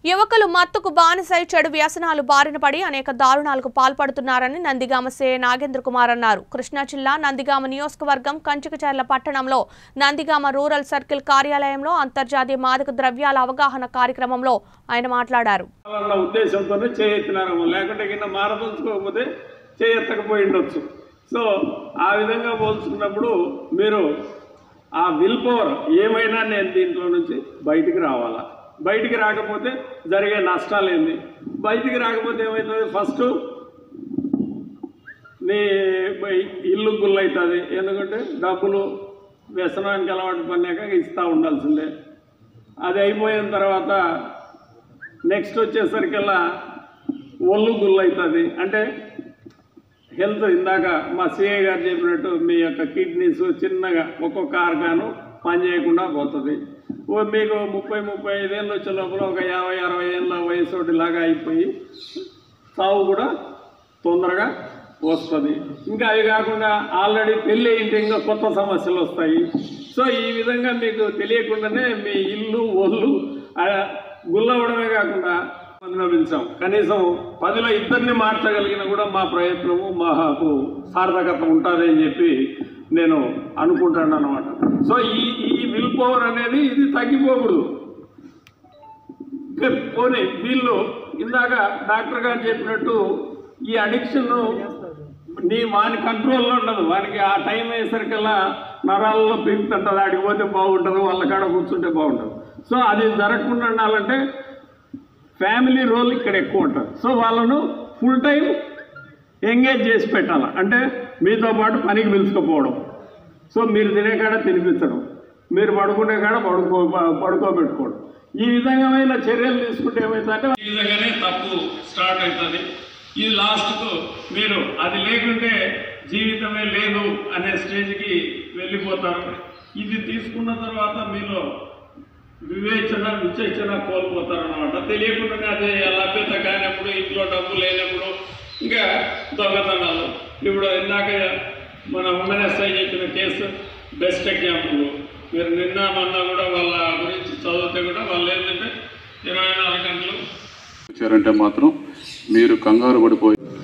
యువకులు మత్తుకు బానిసై చెడు వ్యసనాలు బారిన పడి అనేక దారుణాలకు పాల్పడుతున్నారని నందిగామ సే నాగేంద్ర కుమార్ అన్నారు కృష్ణా జిల్లా నందిగామ నియోజకవర్గం కంచుకచర్ల పట్టణంలో నందిగామ రూరల్ సర్కిల్ కార్యాలయంలో అంతర్జాతీయ మాదక ద్రవ్యాల అవగాహన కార్యక్రమంలో ఆయన మాట్లాడారు అన్న ఉద్దేశంతోనే చేయెత్తినారేమో లేకుంటే కింద మారదలుచుకోకపోతే చేయెత్తకపోయి ఉండొచ్చు సో ఆ విధంగా పోల్చుకున్నప్పుడు మీరు ఆ విల్ పవర్ ఏమైనా నేను దీంట్లో నుంచి బయటికి రావాలా బయటికి రాకపోతే జరిగే నష్టాలు ఏంది బయటికి రాకపోతే ఏమవుతుంది ఫస్ట్ నీ ఇల్లు గుల్లవుతుంది ఎందుకంటే డబ్బులు వ్యసనానికి అలవాటు పడినాక ఇస్తూ ఉండాల్సిందే అది అయిపోయిన తర్వాత నెక్స్ట్ వచ్చేసరికల్లా ఒళ్ళు గుల్లవుతుంది అంటే హెల్త్ ఇందాక మా సిఐ గారు చెప్పినట్టు మీ యొక్క కిడ్నీస్ చిన్నగా ఒక్కొక్క ఆర్గాను పనిచేయకుండా పోతుంది ఓ మీకు ముప్పై ముప్పై ఐదేళ్ళు వచ్చే లోపల ఒక యాభై అరవై ఏళ్ళ వయసు లాగా అయిపోయి సావు కూడా తొందరగా వస్తుంది ఇంకా అవి కాకుండా ఆల్రెడీ పెళ్ళి అయింటే ఇంకా కొత్త సమస్యలు వస్తాయి సో ఈ విధంగా మీకు తెలియకుండానే మీ ఇల్లు ఒళ్ళు ఆ, గుల్లవడమే కాకుండా మందిలో పిలిచాం కనీసం పదిలో ఇద్దరిని మార్చగలిగిన కూడా మా ప్రయత్నము మాకు సార్థకత ఉంటుంది అని చెప్పి నేను అనుకుంటాను అనమాట సో ఈ ఈ విల్ పవర్ అనేది ఇది తగ్గిపోకూడదు ఇంకా పోనీ వీళ్ళు ఇందాక డాక్టర్ గారు చెప్పినట్టు ఈ అడిక్షన్ నీ వాని కంట్రోల్లో ఉండదు వానికి ఆ టైం అయ్యేసరికల్లా నరాల్లో పెరుగుతుంటుంది ఆడికి పోతే బాగుంటుంది వాళ్ళ కాడ కూర్చుంటే బాగుంటుంది సో అది జరగకుండా ఉండాలంటే ఫ్యామిలీ రోల్ ఇక్కడ ఎక్కువ ఉంటుంది సో వాళ్ళను ఫుల్ టైం ఎంగేజ్ చేసి పెట్టాలి అంటే మీతో పాటు పనికి పిలుచుకోపోవడం సో మీరు తినే కాడ తినిపించడం మీరు పడుకునే కాడ పడుకో పడుకోబెట్టుకోవడం ఈ విధమైన చర్యలు తీసుకుంటే ఏమవుతుందంటే ఈ విధంగానే తప్పు స్టార్ట్ అవుతుంది ఈ లాస్ట్కు మీరు అది లేకుంటే జీవితమే లేదు అనే స్టేజ్కి వెళ్ళిపోతారు ఇది తీసుకున్న తర్వాత మీలో వివేచన విచక్షణ కోల్పోతారు అనమాట తెలియకుండానే అదే లభ్యత కానప్పుడు ఇంట్లో డబ్బు లేనప్పుడు ఇంకా దొంగతనాలు ఇప్పుడు ఇందాక మన ఉమెన్ ఎస్ఐ చెప్పిన కేసు బెస్ట్ ఎగ్జాంపుల్ మీరు నిన్న మొన్న కూడా వాళ్ళ గురించి చదివితే కూడా వాళ్ళు ఏంటంటే ఇరవై నాలుగు గంటలు వచ్చారంటే మాత్రం మీరు కంగారు పడిపోయి